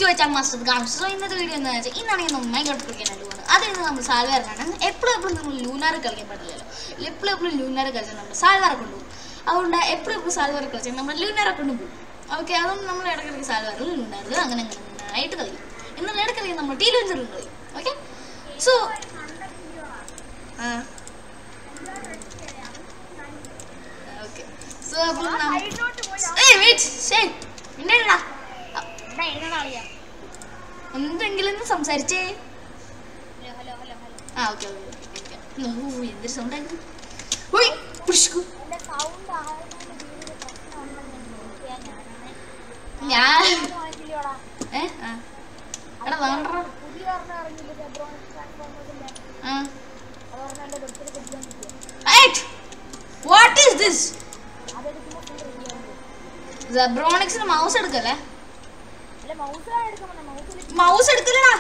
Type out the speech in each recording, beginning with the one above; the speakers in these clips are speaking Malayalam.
വെച്ചാൽ മാസ്റ്റർ കാണിച്ചു സോ ഇന്നത്തെ വീഡിയോ എന്താ വെച്ചാൽ ഇന്നാണെങ്കിൽ നമ്മൾ മൈക്കോട്ട് കളിക്കാനായിട്ട് പോകുന്നത് അതിൽ നിന്ന് നമ്മൾ സാൽവാറാണ് എപ്പോഴും എപ്പോഴും നമ്മൾ ലൂനാറ് കളിക്കാൻ പാടില്ലല്ലോ എപ്പോഴും എപ്പോഴും ലൂനാറ് കളിച്ചാൽ നമ്മൾ സാൽവാറെ കൊണ്ടുപോകും അതുകൊണ്ട് എപ്പോഴും എപ്പോഴും സാൽവാറ് കളിച്ചാൽ നമ്മൾ ലൂനാറെ കൊണ്ടുപോകും ഓക്കെ അതുകൊണ്ട് നമ്മൾ ഇടയ്ക്കിടയ്ക്ക് സാൽവാറിൽ ലൂനാറ് അങ്ങനെ അങ്ങനെ ആയിട്ട് കളിക്കും എന്നാൽ ഇടയ്ക്കിടയ്ക്ക് നമ്മൾ ടീ ലോഞ്ചറിൽ കളിക്കും ഓക്കെ സോ ആ ഓക്കെ സോ അപ്പോൾ നമ്മ- ഏയ് വെയിറ്റ് ശേ പിന്നെടാ എന്തെങ്കിലും ഒന്ന് സംസാരിച്ചേ ആ ഓക്കെ ഓക്കെ ഓ എന്തൊരു സൗണ്ട് ആയിരുന്നു ഓയ് പുഷ്കു ഞാൻ ഏ ആ എടാ വേണ്ട ആ വാട്ട് ഈസ് ദിസ് സെബ്രോണിക്സിന് മൗസ് എടുക്കല്ലേ മൗസ് എടുക്കില്ലടാ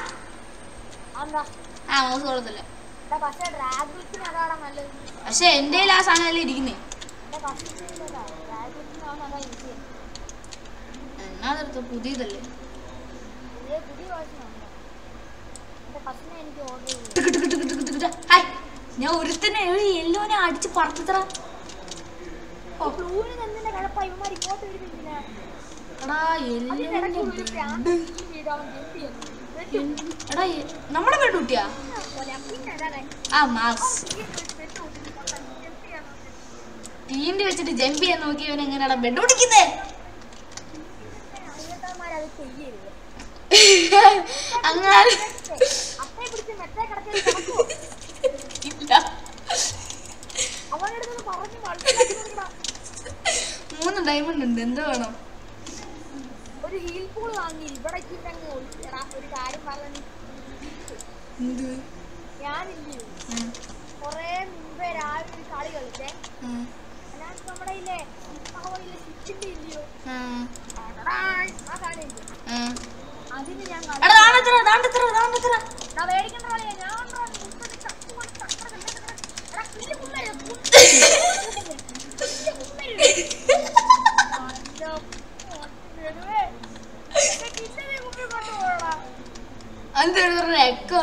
ആ മൗസ് കൊടുത്തില്ല പക്ഷെ ഡ്രാഗുൽസിന് അതാണ് നല്ലത് പക്ഷെ എൻ്റെ കയ്യിൽ ആ സാധനം ഇരിക്കുന്നേ എന്റെ കസിന് ഡ്രാഗുൽസിനാണ് അതാ യൂസ് ചെയ്യുന്നത് എന്നാ അതെടുത്ത പുതിയതല്ലേ പുതിയ പുതിയ വേർഷനാണ് എന്റെ കസിനെ എനിക്ക് ഓർഡർ ചെയ്തു tick tick tick tick tick tick. Hi ഞാൻ ഒരുത്തനെ ഒരു യെല്ലോനെ അടിച്ച് പറത്തിത്തറ ബ്ലൂവിന് എന്തിന്റെ കഴപ്പ ഇവന്മാർ ഇങ്ങോട്ട് വരുന്നില്ല എടാ അതിനിടയ്ക്ക് ഒരു യെല്ലോനെ പ്രാന്ത് വീട് അവൻ ജമ്പ് ചെയ്യുന്നു എന്നിട്ട് എടാ യെ- നമ്മുടെ പെൺകുട്ടിയാ പോലെ പിന്നെ അതാണ് ആ മാസ് ഈ ഒരു പെണ്ണ് കൂട്ടി കൊണ്ടാ jump ചെയ്യാൻ നോക്കുന്നത്. ടീൻ്റെ വെച്ചിട്ട് ജമ്പ് ചെയ്യാൻ നോക്കിയവൻ എങ്ങനെയാടാ ബെഡ് ഓടിക്കുന്നേ അയ്യത്താന്മാര് അത് ചെയ്യരുത് അങ്ങനെ അപ്പയെ പിടിച്ച് മെത്തേ കിടത്തി കിടക്കുവോ ഇല്ല അവനടുത്ത് നിന്ന് പറഞ്ഞു മനസ്സിലാക്കി കൊടുക്കണം മൂന്ന് ഡയമണ്ട് ഉണ്ട് എന്ത് വേണം ഒരു ഹീൽ പൂൾ വാങ്ങി ഇവിടെ ഇട്ടിട്ടങ്ങ് ഒളിച്ചെടാ ഒരു കാര്യം പറഞ്ഞു എന്ത് ഞാനില്ലേ ഉം, കൊറേ മുമ്പേ രാവിലെ ഒരു കളി കളിച്ചേ ഉം, അതിനകത്ത് നമ്മുടെ ഇല്ലേ ഇല്ലേ സ്വിച്ചിന്റെ ഇല്ലയോ ഉം, ആ സാധനം ഇല്ലേ ഉം. അതിന് ഞാൻ എടാ ദാണ്ടെത്ര ദാണ്ടെത്ര ദാണ്ടെത്ര ഞാൻ മേടിക്കേണ്ട കളിയാ ഞാൻ കൊണ്ടുവാ, നീ ഇപ്പൊ നിക്ക, ഇപ്പൊ നിക്ക, അത്ര നിക്ക, നിക്ക. എടാ, പുല്ല് കുമ്മര്, പുല്ല് പുല്ല് കുമ്മര്. അയ്യോ, വെറുതെ. എന്റെ കിച്ചണിൽ കുമ്മി കൊണ്ടുപോകടാ. എന്തൊരു എക്കോ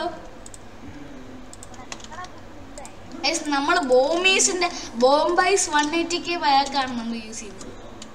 എടാ, കുമ്മേ. ഗൈസ് നമ്മൾ ബോമീസിന്റെ ബോംബൈസ് വൺ എയ്റ്റി കെ ബയാക്കാണ് നമ്മൾ യൂസ് ചെയ്യുന്നത്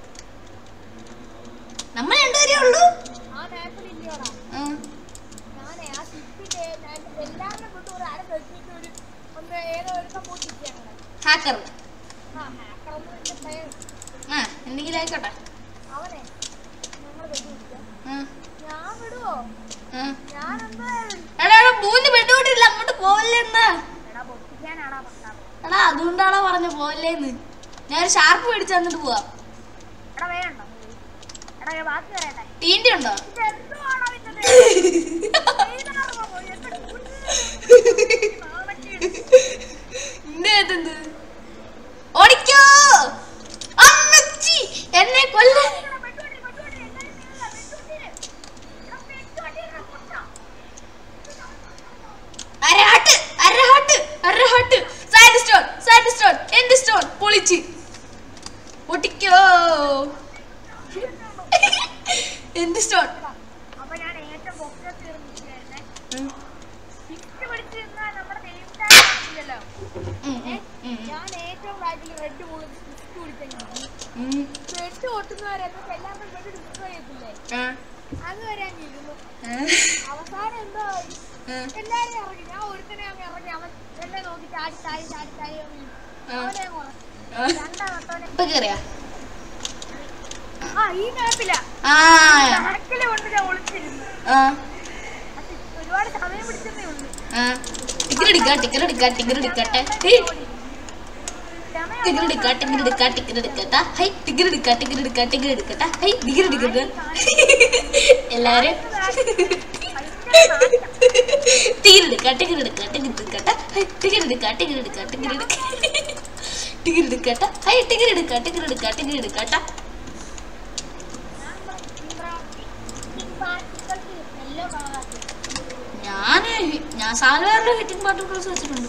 നമ്മൾ രണ്ടുപേരേ ഉള്ളൂ ആ നാട്ടിൽ ഇല്ലയോടാ ഉം. ഞാനേ ആ ഷിപ്പിന്റെ എല്ലാവരുടെ കൊണ്ട് ഒരു അര വെച്ചിട്ട് ഒരു ഒന്ന് ഏതോ ഒരു സംഭവം കിട്ടിയാണ് ഹാക്കർ ആ ഹാക്കർ ഒന്നും എന്റെ പേര് ആ എന്തെങ്കിലും ആയിക്കോട്ടെ അവനെ ഞങ്ങൾ വെച്ചുപിടിക്കാം ഉം, ഞാൻ വിടുവോ ഉം. ഞാനെന്താ എടാ എടാ മൂന്ന് ബെഡ്റൂമില്ല അങ്ങോട്ട് പോവല്ലേന്ന് എടാ പൊട്ടിക്കാനാടാ പറ്റാ എടാ അതുകൊണ്ടാണോ പറഞ്ഞ പോവല്ലേന്ന് ഞാൻ ഒരു ഷാർപ്പ് മേടിച്ച് തന്നിട്ട് പോവാം എടാ വേണ്ട എടാ ഞാൻ ബാക്കി പറയട്ടെ ടീൻ്റെ ഉണ്ടോ ഇത് എന്തുവാണോ ഇന്നത്? ചെയ്താണോ പോയി? എന്റെ കുഞ്ഞ് നാണക്കേട്. നിന്റെ എന്ത് ഓടിക്കോ അമ്മച്ചി എന്നെ കൊല്ല എടാ, പെട്ടുകൊണ്ടി, പെട്ടുകൊണ്ടി, എല്ലാരും ചെയ്തതാ, പെട്ടുകൊണ്ടിര്. എടാ, പെട്ടുകൊണ്ടിരുന്ന് പൊട്ടാ. അരഹാട്ട് അരഹാട്ട് അരഹാട്ട് സാൻഡ് സ്റ്റോൺ സാൻഡ് സ്റ്റോൺ എന്റെ സ്റ്റോൺ പൊളിച്ച് പൊട്ടിക്കോ എന്ത് സ്റ്റോൺ അപ്പൊ ഞാൻ ഏറ്റവും പൊക്കത്ത് ഇരുന്നിരിക്കുകയായിരുന്നേ. സിക്സ് പിടിച്ച് നിന്നാ നമ്മുടെ നെയിംടാഗ് കാണില്ലല്ലോ. ഞാൻ ഏറ്റവും ബാക്കിൽ റെഡ് ബോൾ സിക്സ് പിടിച്ചെങ്കിൽ റെഡ് പൊട്ടുന്നവരെ എന്നിട്ട് എല്ലാവരും റെഡ് ഡിസ്ട്രോ ചെയ്യത്തില്ലേ അതുവരെ അങ്ങ് ഇരുന്നു അവസാനം എന്തോ ആയി. എല്ലാരും ഇറങ്ങി ഞാൻ ഒരുത്തനെ അങ്ങ് ഇറങ്ങി അവൻ എന്നെ നോക്കി ചാടി ചാടി ചാടി ചാടി അങ്ങ് വീണു. അവനെ അങ്ങ് ഉറക്കി. രണ്ടാമത്തവനെ ഇപ്പൊ കേറിയാ ആ ഈ മാപ്പില ആ കണക്കില് കൊണ്ട് ഞാൻ ഒളിച്ചിരുന്നു ആ അത് ഒരുപാട് സമയം പിടിച്ചതേ ഉള്ളൂ ആ ടിക്കറ്റ് എടുക്ക ടിക്കറ്റ് എടുക്ക ടിക്കറ്റ് എടുക്കട്ടെ സമയം ടിക്കറ്റ് എടുക്ക ടിക്കറ്റ് എടുക്ക ടിക്കറ്റ് എടുക്കട്ട ഹൈ ടിക്കറ്റ് എടുക്ക ടിക്കറ്റ് എടുക്ക ടിക്കറ്റ് എടുക്കട്ട ഹൈ ടിക്കറ്റ് എടുക്കട്ടെ എല്ലാരും ടിക്കറ്റ് എടുക്ക ടിക്കറ്റ് എടുക്ക ടിക്കറ്റ് എടുക്കട്ട ഹൈ ടിക്കറ്റ് എടുക്ക ടിക്കറ്റ് എടുക്ക ടിക്കറ്റ് എടുക്ക ടിക്കറ്റ് എടുക്കട്ട ഹൈ ടിക്കറ്റ് എടുക്ക ടിക്കറ്റ് എടുക്ക ടിക്കറ്റ് എടുക്കട്ട എല്ലോ കളറാക്കി ഞാൻ ഞാൻ സാൽവേറിന്റെ ഹിറ്റിംഗ് പാർട്ടിക്കിൾസ് വെച്ചിട്ടുണ്ട്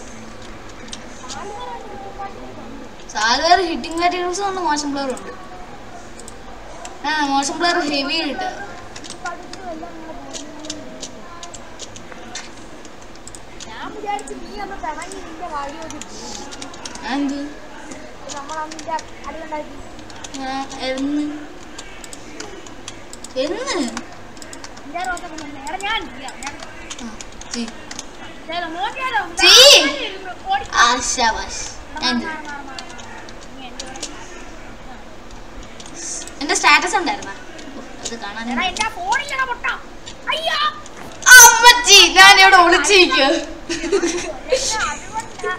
സാൽവേർ ഹിറ്റിംഗ് പാർട്ടിക്കിൾസ് ഉണ്ട് മോശം പ്ലെയർ ഉണ്ട് ആ മോശം പ്ലെയർ ഹെവി ഇട്ട് പഠിച്ചു എല്ലാം ഇങ്ങനെ പോകും വിചാരിച്ചു നീ അന്ന് പിണങ്ങി നിന്റെ വഴി ഒരു എന്ത് നമ്മളന്ന് നിന്റെ അടിയുണ്ടാക്കി ആ, എന്ന് എന്ന് നിന്റെ റോസ നേരെ ഞാൻ ചെയ്യാം ഞാൻ ആ, ചീ. ചെയ്തോ, നോക്കിയാലോ ചീ. ഓടി ആശാവാശ് എന്ത് നീ എന്റെ കൂടെ. എന്റെ സ്റ്റാറ്റസ് ഉണ്ടായിരുന്ന അത് കാണാൻ എടാ എന്റെ ഫോണിലടാ പൊട്ട അയ്യോ അമ്മച്ചി ഞാൻ ഇവിടെ ഒളിച്ചിരിക്കുക അതുകൊണ്ടാ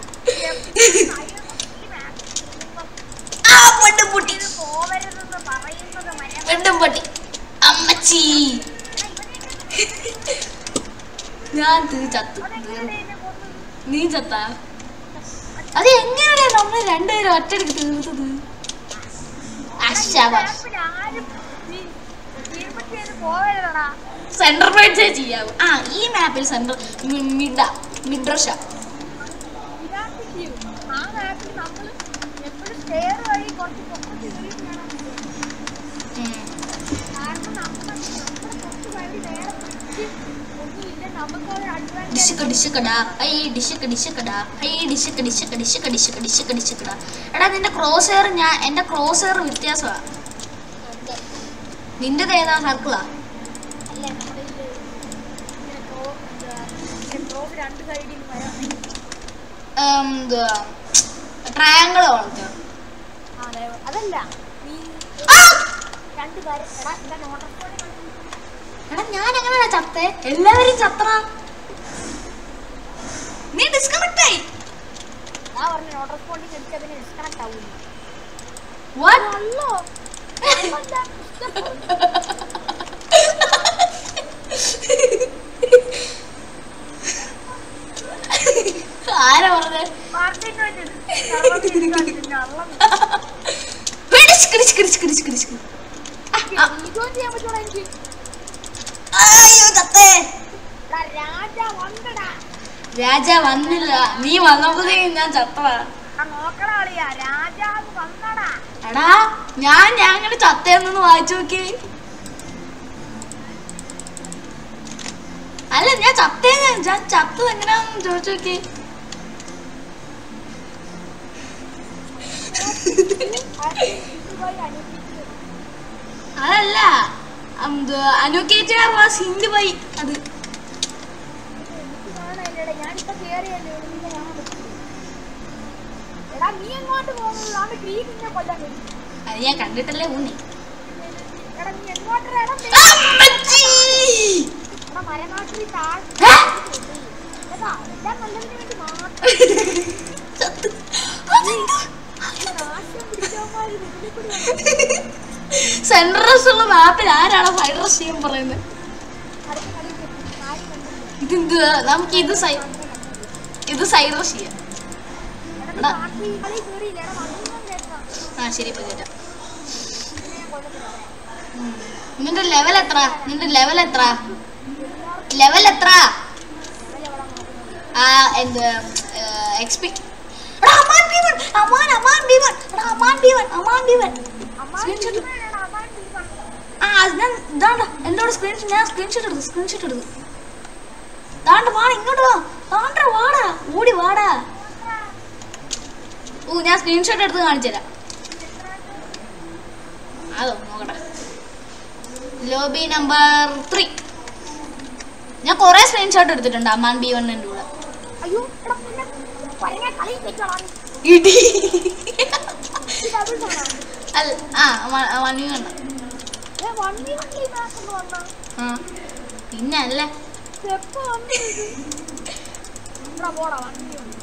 ആ പെണ്ണും പൊട്ടി പോവരുതെന്ന് പറയുന്നത് മരം പെണ്ണും പൊട്ടി അമ്മച്ചി ഞാൻ തീ ചത്തു നീ ചത്ത അത് എങ്ങനെയാണ് നമ്മൾ രണ്ടുപേരും ഒറ്റയ്ക്ക് തീർത്തത് ആശാവാശ് പോവരുതടാ സെന്റർ പേജ് ചെയ്യാവൂ ആ ഈ മാപ്പിൽ സെന്റർ മിഡ മിഡ്രഷ ഇതാണ് വ്യൂ. ആ മാപ്പിൽ നമ്മൾ എപ്പോഴും സ്റ്റെയർ വഴി കുറച്ച് പൊക്കത്തിൽ കയറിയിട്ടാണ് കാരണം നമ്മൾ നമ്മുടെ കുറച്ച് വഴി നേരെ പിടിച്ച് ഒന്നുമില്ല നമുക്കൊരു അഡ്വാൻറ്റേജ് ഡിഷക്ക ഡിഷക്കടാ ഐ ഡിഷക്ക ഡിഷക്കടാ ഐ ഡിഷക്ക ഡിഷക്ക ഡിഷക്ക ഡിഷക്ക ഡിഷക്ക ഡിഷക്കടാ എടാ നിന്റെ ക്രോസ് ഹെയർ ഞാൻ എന്റെ ക്രോസ് ഹെയർ വ്യത്യാസമാ നിന്റേത് ഏതാ സർക്കിളാ അല്ലേ നമ്മുടെ ഇതില് ഇങ്ങനെ ക്രോ- എന്താ, ഇങ്ങനെ ക്രോസ് രണ്ട് സൈഡിൽ വരാം എന്തുവാ ട്രയാങ്കിൾ വളർത്തോ അതെ അതല്ല നീ രണ്ട് കാര്യം എടാ എന്താ നോട്ടർ എടാ ഞാൻ എങ്ങനെ ചത്തേ എല്ലാവരും ചത്ര നീ ഡിസ്കണക്ട് ആയി ഞാൻ പറഞ്ഞു നോട്ടർ സ്പോണ്ടിങ് എനിക്ക് അതിന് ഡിസ്കണക്ട് ആവില്ല വാട്ട് അല്ലോ ആരാ പറഞ്ഞേ disc disc disc disc disc ചെയ്യാൻ പറ്റൂടാ എനിക്ക് അയ്യോ ചത്തേ എടാ, രാജ വന്നടാ രാജ വന്നില്ല നീ വന്നപ്പോഴത്തേക്കും ഞാൻ ചത്തവാ ആ നോക്കടാ അളിയാ രാജാവ് വന്നടാ എടാ ഞാൻ ഞാൻ അങ്ങനെ ചത്തേന്നൊന്ന് വായിച്ചു നോക്കി അല്ല ഞാൻ ചത്തേന്ന് ഞാൻ ചത്തത് എങ്ങനെയാന്ന് ചോദിച്ചു നോക്കി ഇതുമായി അനുഭവിച്ചു അതല്ല അനുക്കേറ്റാർ വാസ് ഹിന്ദി ബൈ അത് എനിക്ക് കാണാനില്ലടാ ഞാനിപ്പോ കേറിയല്ലേ ഉള്ളൂ, നിന്നെ കാണാൻ പറ്റില്ല. എടാ നീ എങ്ങോട്ട് പോകുന്നത് ആണ് ഗ്രീക്കിനെ കൊല്ലാൻ വേണ്ടി അത് ഞാൻ കണ്ടിട്ടല്ലേ ഊന്നി എടാ നീ എങ്ങോട്ടാ എടാ നീ- അമ്മച്ചി! എടാ മരമാട്ടിൽ താഴെ ഹേ? എടാ എല്ലാം നല്ലതിന് വേണ്ടി മാത്രം ചത്ത്. അതെന്താ? നാശം പിടിച്ചവന്മാര് ഇതിലെ കൂടി വന്ന് സെൻട്രൽ റെസ്റ്റ് ഉള്ള മാപ്പിൽ ആരാണ് ഫ്രൈഡ് റൈസ് ചെയ്യാൻ പറയുന്നത് അടുത്ത കളി കിട്ടും. കാര്യം കണ്ടില്ല. ഇതെന്ത് നമുക്ക് ഇത് സൈ ഇത് സൈഡ് റഷ് ചെയ്യാം എടാ നീ എടാ. പാർട്ടി കളി കേറിയില്ല എടാ വന്നു കേൾക്കാം ആ ശരി ഇപ്പൊ കേട്ടാ ഇതിനെ ഞാൻ കൊല്ലത്തില്ല നിന്റെ ലെവൽ എത്ര നിന്റെ ലെവൽ എത്ര ലെവൽ എത്ര ആ എന്ത് എക്സ്പി അമാൻ ഭീമൻ അമാൻ അമാൻ ഭീമൻ എടാ അമാൻ ഭീമൻ അമാൻ ഭീമൻ Screenshot. ആ അത് ഞാൻ ഇതാണ്ട എന്നോട് സ്ക്രീൻഷോട്ട് ഞാൻ സ്ക്രീൻഷോട്ട് എടുത്തു സ്ക്രീൻഷോട്ട് എടുത്തു താണ്ട വാടാ ഇങ്ങോട്ട് വാ താണ്ട വാടാ ഓടി വാടാ ഓ ഞാൻ സ്ക്രീൻഷോട്ട് എടുത്ത് കാണിച്ചു തരാം അതോ നോക്കട്ടെ ലോബി നമ്പർ ത്രീ ഞാൻ കുറെ സ്ക്രീൻഷോട്ട് എടുത്തിട്ടുണ്ട് അമ്മാൻ ബി വണ്ണിൻ്റെ കൂടെ അയ്യോ എടാ പിന്നെ പഴയ കളി തെറ്റാണ് ഇടി ഇത് അത് കാണാം അല്ല ആ വൺ വി വണ്ണ ഏ വണ്ടി വണ്ടി മാസം വന്നാ ആ പിന്നെ അല്ല എപ്പോ വന്നത് എടാ പോടാ വണ്ടി വന്നു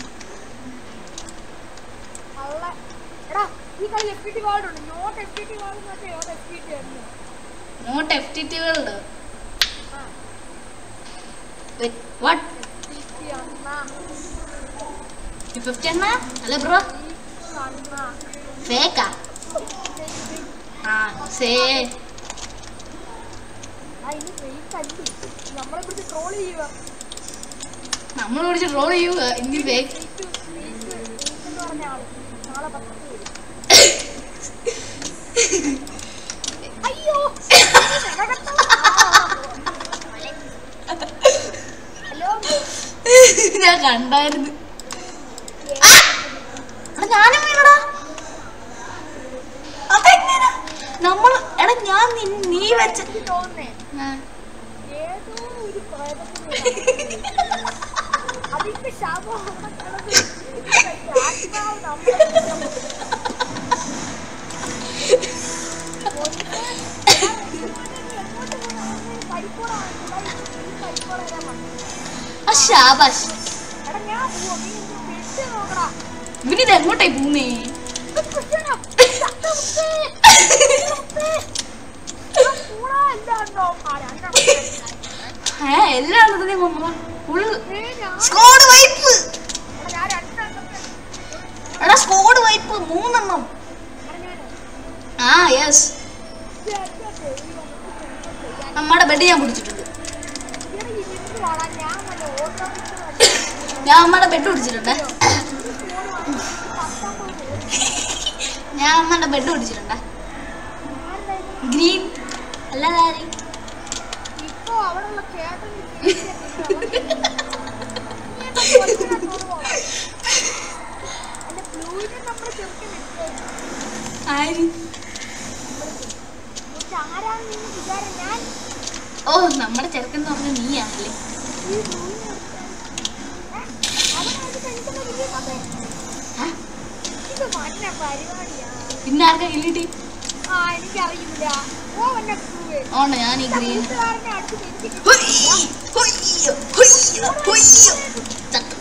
അള്ള എടാ ഈ കളി എഫ് ടി വാർഡ് ഉണ്ട് നോട്ട് എഫ് ടി വാർഡ് മറ്റേ ഏത് എഫ് ടി ആയിരുന്നു not F T T world ആ വാട്ട് എഫ് ടി അണ്ണാ ഫിഫ്റ്റി എണ്ണ അല്ല ബ്രോ ഈ അണ്ണാ ഫേക്കാ ആ സേ ആ ഇനി ഫേക്ക് അല്ലേ നമ്മളെ പിടിച്ച് ട്രോൾ ചെയ്യുക നമ്മൾ പിടിച്ച് റോൾ ചെയ്യുക ഇനി ഫേക്ക് ഫേക്ക് ഫേക്ക് ഫേക്ക് എന്ന് പറഞ്ഞ ആള് നാളെ പത്ത് വരും അയ്യോ ഹലോ ഞാൻ കണ്ടായിരുന്നു ആ! എടാ ഞാനും വീണടാ അതെങ്ങനെ നമ്മൾ എടാ ഞാൻ നിൻ- നീ വെച്ച എനിക്ക് തോന്നുന്നേ ആ. ഏതോ ഒരു പ്രേതത്തിന് അതിന്റെ ശവം അവിടെ കിടന്ന് ഇതിന്റെ ആത്മാവ് നമ്മളെ കൊല്ലുന്നു. ഒന്ന് എടാ, നീ എങ്ങോട്ട് പോണു? അവന് കരിക്കോടാ, ഈ കരിക്കോട് വരാൻ വന്നു. ആ ശാബാഷ് എടാ, ഞാൻ പോവാ. നീ എന്റെ ബെഡ് നോക്കടാ. ഇവനിത് എങ്ങോട്ടായി പോകുന്നേ ഇത് കുറ്റണം. ചത്ത മുത്തേ. മുത്തേ. എടാ, പൂളാ എന്താണ്ടോ? ആ, രണ്ടെണ്ണം. ഏ എല്ലാം ഉള്ളത് കൊന്നു ഫുള്ള് ഏ, ഞാൻ- സ്കോഡ് വൈപ്പ് എടാ, ഞാൻ രണ്ടെണ്ണം എടാ സ്കോഡ് വൈപ്പ് മൂന്നെണ്ണം എടാ, ഞാനേ ആ യെസ് നമ്മുടെ ബെഡ് ഞാൻ പിടിച്ചിട്ടുണ്ട് ഞാൻ അമ്മയുടെ ബെഡ് പിടിച്ചിട്ടുണ്ട് ഞാൻ അമ്മയുടെ ബെഡ് പിടിച്ചിട്ടുണ്ട് ഗ്രീൻ അല്ലതാരി ഇപ്പൊ അവിടെയുള്ള ചേട്ടൻ എന്റെ ബ്ലൂവിനെ നമ്മുടെ ചെറുക്കൻ ആരി ആരാണ് നിന്ന് വിചാരം ഞാൻ ഓ നമ്മുടെ ചെറുക്കൻ എന്ന് പറഞ്ഞ നീയാണല്ലേ ഈ ബ്ലൂവിനെ അവനത് കഴിക്കുന്ന വലിയ കഥ ആ, ഇത് മഞ്ഞ പരിപാടിയാ പിന്നെ ആർക്കാ കില്ലിട്ടി ആ എനിക്കറിയില്ല ഓ എന്നെ ബ്ലൂവേ ഓണ്ട ഞാൻ ഈ ഗ്രീൻ കൂട്ടുകാരനെ അടുത്ത് എനിക്ക് ഹൊയ്യോ, ഹൊയ്യോ, ഹൊയ്യോ, ഹൊയ്യോ. ചത്തു.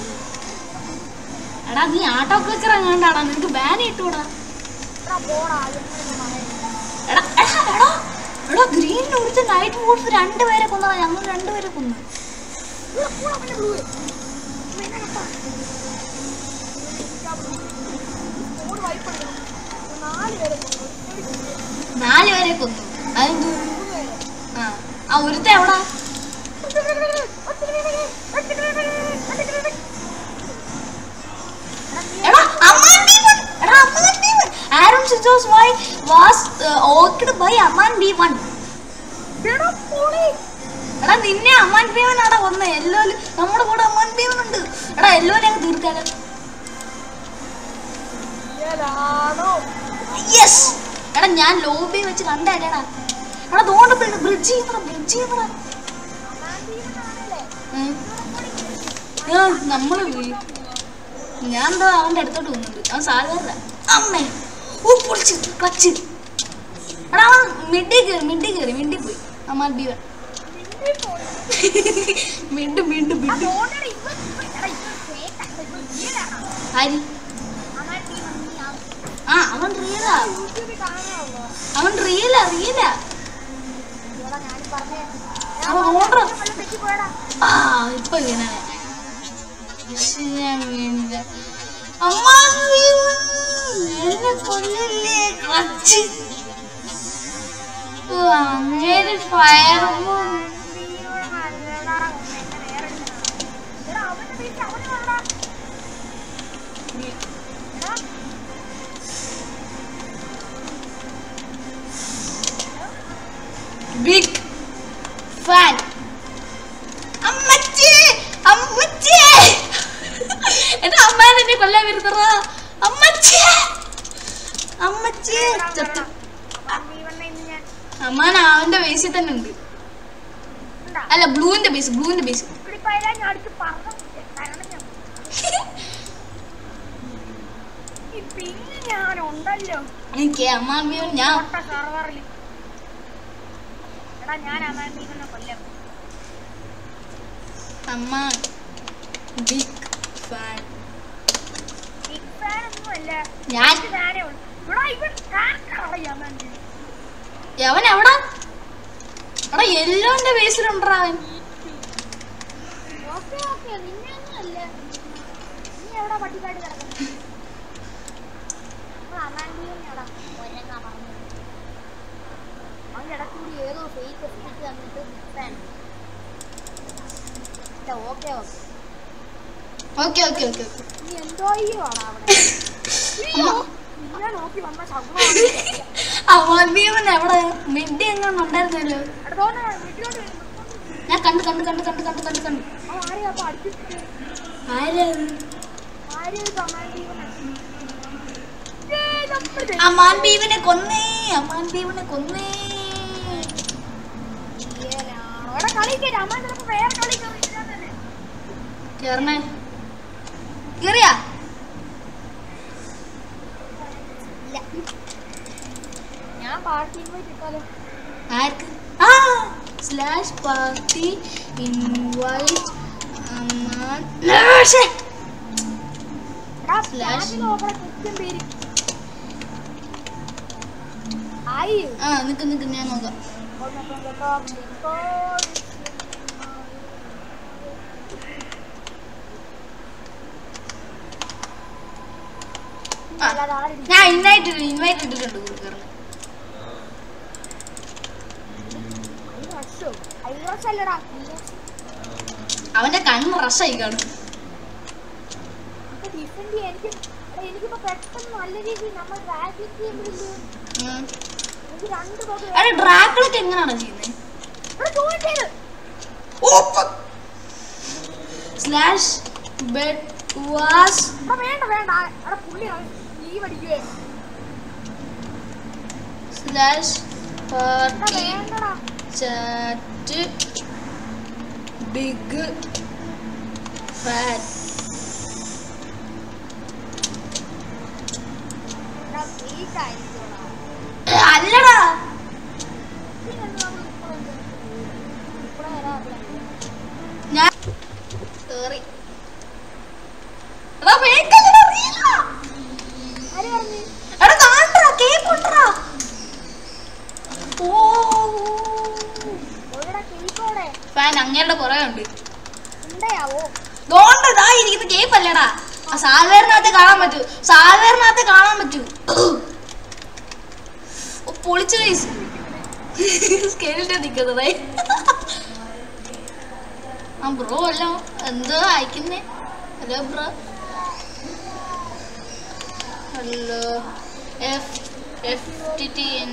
എടാ നീ ആട്ടോ ക്ലിക്കർ എങ്ങാണ്ടാടാ നിനക്ക് ബാൻ ഇട്ടൂടാ എടാ പോടാ അതെങ്ങനെ പറയാ എടാ എടാ എടാ എടാ ഗ്രീനിന് ഒരുത്ത നൈറ്റ് മോഡ്സ് രണ്ടുപേരെ കൊന്നതാ ഞങ്ങൾ രണ്ടുപേരെ കൊന്നു കൂടെ കൂടെ അവന്റെ ബ്ലൂ എന്നെ കണ്ടാ ഫോൺ വൈപ്പ് എടുക്കണം നാല് പേരെ കൊണ്ടു നാല് പേരെ കൊന്നു അതെന്തു മൂന്ന് പേരെ ആ ആ ഒരുത്ത എവിടാ എടാ അമ്മാൻ ബി1 എടാ അമ്മാൻ ബി1 ആരോൺ സിജോസ് വൈ വാസ് ഓക്ഡ് ബൈ അമ്മാൻ ബി1 എടാ പൊളി എടാ നിന്നെ അമ്മാൻ ബി1 ആടാ കൊന്നേ എല്ലോ നമ്മുടെ കൂടെ അമ്മാൻ ബി1 ഉണ്ട് എടാ എല്ലോനെ അങ്ങ് തീർക്കാലോ ഏതാണോ യെസ് എടാ ഞാൻ ലോബി വെച്ച് കണ്ടല്ലേടാ എടാ തോണ്ട് ബ്രിഡ്ജ് ചെയ്യുന്നടാ ബ്രിഡ്ജ് ചെയ്യുന്നടാ നമ്മള് വീ- ഞാൻ എന്താ അവന്റെ അടുത്തോട്ട് പോകുന്നുണ്ട് അവൻ സാധാരണ അമ്മേ ഓ പൊളിച്ച് ക്ലച്ച് എടാ അവൻ മിഡി കയറി മിഡി കയറി മിഡി പോയി അമ്മാൻ ബി വൺ മിണ്ട് മിണ്ട് മിണ്ട് ആരി ആ അവൻ റിയലാ അവൻ റിയലാ റിയലാ അവൻ ഓർഡർ ആ ഇപ്പൊ വീണേ പക്ഷെ ഞാൻ വീണില്ല അമ്മ എന്നെ കൊല്ലില്ലേ ക്ലച്ച് ഓ അങ്ങനെ ഫയർ ബിഗ് ഫാൻ അമ്മച്ചി അമ്മച്ചി എന്റെ അമ്മേനെ എന്നെ കൊല്ലാൻ വരുന്നറാ അമ്മച്ചി അമ്മച്ചി ചത്തു അമ്മാൻ അവന്റെ ബേസിൽ തന്നെ ഉണ്ട് അല്ല ബ്ലൂവിന്റെ ബേസ് ബ്ലൂവിന്റെ ബേസ് ഞാൻ അടുത്ത് പറഞ്ഞു കാരണം ഞാൻ ഈ പിന്നെ ഞാനുണ്ടല്ലോ എനിക്ക് അമ്മാൻ ബിയോൻ ഞാൻ ഓട്ട സെർവറിൽ എടാ ഞാൻ അതാണ് നീ കൊല്ലം അമ്മ ബിഗ് ഫാൻ ബിഗ് ഫാൻ ഒന്നുമല്ല ഞാൻ ഇത് ഞാനേ ഉള്ളൂ എടാ ഇവൻ കാക്കറയാ മണ്ടി അവൻ എവിടാ എടാ യെല്ലോന്റെ ബേസിലുണ്ടാ അവൻ ഓക്കെ ഓക്കെ നിന്നെ ഒന്നും അല്ല നീ എവിടെ പട്ടിക്കാട് കിടക്കുന്നത് അമാൻഡിയും എടാ ഒരങ്ങാ പറഞ്ഞത് അവൻ്റെ ഇടയ്ക്ക് കൂടി ഏതോ ഫേക്ക് എസ്റ്റിക്ക് തന്നിട്ട് big fan okay okay okay okay okay okay നീ എന്തോ ആണ് അവിടെ അയ്യോ, നിന്നെ നോക്കി വന്ന ശകുനമാണ് അമ്മാൻ ബിയോൻ എവിടെ മിഡി എങ്ങനെ ഉണ്ടായിരുന്നല്ലോ അടുത്തോണ്ട് വീട്ടിലോട്ട് വരുന്നു ഞാൻ കണ്ട് കണ്ട് കണ്ട് കണ്ട് കണ്ട് കണ്ട് കണ്ട് അവൻ ആരെയാ അപ്പൊ അടിച്ചിട്ട് ആരാ ആരെയും കമാൻഡ് ചെയ്യണം ഏയ് നമ്മള് അമാൻ ബീവിനെ കൊന്നേ അമാൻ ബീവിനെ കൊന്നേ ചെയ്യാനാണോ? എടാ കളിക്കട്ടെ അമ്മ ചിലപ്പോ വേറെ കളി കളിക്കാൻ തന്നെ കേറണേ കേറിയാ ഇല്ല ഞാൻ പാർട്ടി ഇൻവൈറ്റ് ഇട്ടാലോ ആർക്ക് ആ സ്ലാഷ് പാർട്ടി ഇൻവൈറ്റ് അമാൻ ശ്ശേ. എടാ Slash. സ്ലാഷ് നോക്കണ കൃത്യം പേര് ആയി ആ നിക്ക് നിക്ക് ഞാൻ നോക്കാം ആ, ഞാൻ ഇൻവൈറ്റ് ഇൻവൈറ്റ് ഇട്ടിട്ടുണ്ട് ഗ്രൂപ്പ് അല്ലടാ അവന്റെ കണ്ണ് റഷായി കാണും ഡിഫെൻഡ് ചെയ്യാൻ എനിക്ക് എടാ, എനിക്കിപ്പോ പെട്ടെന്ന് നല്ല രീതിയിൽ നമ്മൾ ഡ്രാഗ് ചെയ്യുമ്പോഴില്ലേ ഉം. എനിക്ക് രണ്ട് പകരം അതെ ഡ്രാക്കിളൊക്കെ എങ്ങനെയാണ് ചെയ്യുന്നത് എടാ ജോയിൻ ചെയ്ത് സ്ലാഷ് ബെഡ് വാസ് എടാ വേണ്ട വേണ്ട എടാ പുള്ളി ലീവ് അടിക്കുവേ സ്ലാഷ് എടാ പാർട്ടി വേണ്ടടാ ചാറ്റ് ബിഗ് ഫാറ്റ് എടാ വെയിറ്റ് ആയിരിക്കുവാ അല്ലടാ ഞാൻ സോറി എടാ fake അല്ലടാ, real ആ. എടാ കാണണ്ടാ കേക്ക് കൊണ്ടടാ ഓ ഫാൻ അങ്ങയുടെ പുറകെ ഉണ്ട് ദോണ്ടതാ ഇരിക്കുന്ന കേപ്പ് അല്ലടാ ആ സാൽവേറിനകത്ത് കാണാൻ പറ്റൂ സാൽവേറിനകത്ത് കാണാൻ പറ്റൂ ഓ, പൊളിച്ചു സ്കെയിലിന്റെ നിക്കുന്നതേ ആ ബ്രോ അല്ല എന്തോ അയക്കുന്നേ hello bro hello F F T T N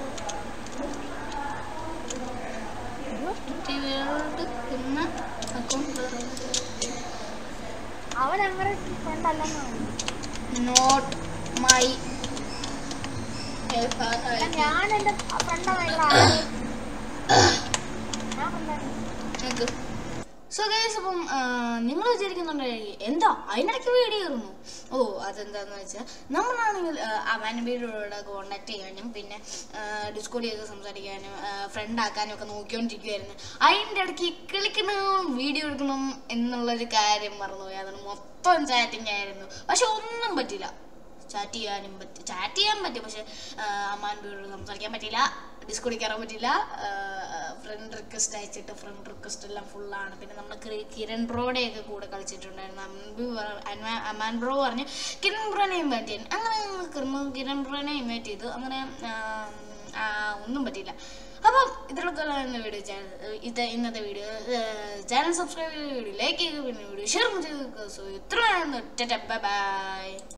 world എന്ന അക്കൗണ്ട് അവൻ അങ്ങനെ ഫ്രണ്ട് അല്ലെന്നാണ് നോട്ട് മൈ ഞാൻ എന്റെ ഫ്രണ്ടാണ് ഞാൻ ഫ്രണ്ടാണ് സോ ഗൈസ് അപ്പം നിങ്ങൾ വിചാരിക്കുന്നുണ്ടായി എന്താ അതിനിടയ്ക്ക് വീഡിയോ കയറുന്നു ഓ അതെന്താന്ന് വെച്ചാൽ നമ്മളാണെങ്കിൽ അവനബിയോട് കോണ്ടാക്ട് ചെയ്യാനും പിന്നെ ഡിസ്കോഡിയൊക്കെ സംസാരിക്കാനും ഫ്രണ്ട് ആക്കാനും ഒക്കെ നോക്കിക്കൊണ്ടിരിക്കുമായിരുന്നു അതിൻ്റെ ഇടയ്ക്ക് കളിക്കണം വീഡിയോ എടുക്കണം എന്നുള്ളൊരു കാര്യം മറന്നുപോയി അതാണ് മൊത്തം ചാറ്റിംഗ് ആയിരുന്നു പക്ഷെ ഒന്നും പറ്റില്ല ചാറ്റ് ചെയ്യാനും പറ്റി ചാറ്റ് ചെയ്യാൻ പറ്റും പക്ഷെ അമ്മാൻ വീടോട് സംസാരിക്കാൻ പറ്റില്ല ഡിസ്കോഡിൽ കയറാൻ പറ്റില്ല ഫ്രണ്ട് റിക്വസ്റ്റ് അയച്ചിട്ട് ഫ്രണ്ട് റിക്വസ്റ്റ് എല്ലാം ഫുള്ളാണ് പിന്നെ നമ്മൾ കിരൺ ബ്രോയുടെ ഒക്കെ കൂടെ കളിച്ചിട്ടുണ്ടായിരുന്നു അമ്പി പറ- അന്മ- അമാൻ ബ്രോ പറഞ്ഞ് കിരൺ ബ്രോനെ ഇൻവൈറ്റ് ചെയ്യാൻ അങ്ങനെ ഞങ്ങൾ കിരൺ- കിരൺ ബ്രോനെ ഇൻവൈറ്റ് ചെയ്തു അങ്ങനെ ആ, ആ, ഒന്നും പറ്റില്ല അപ്പം ഇതിലൊക്കെ ഇന്ന് വീഡിയോ ചാനൽ ഇത് ഇന്നത്തെ വീഡിയോ ചാനൽ സബ്സ്ക്രൈബ് ചെയ്ത് വീഡിയോ ലൈക്ക് ചെയ്യുക പിന്നെ വീഡിയോ ഷെയർ ചെയ്ത് സോ ഇത്ര ബൈ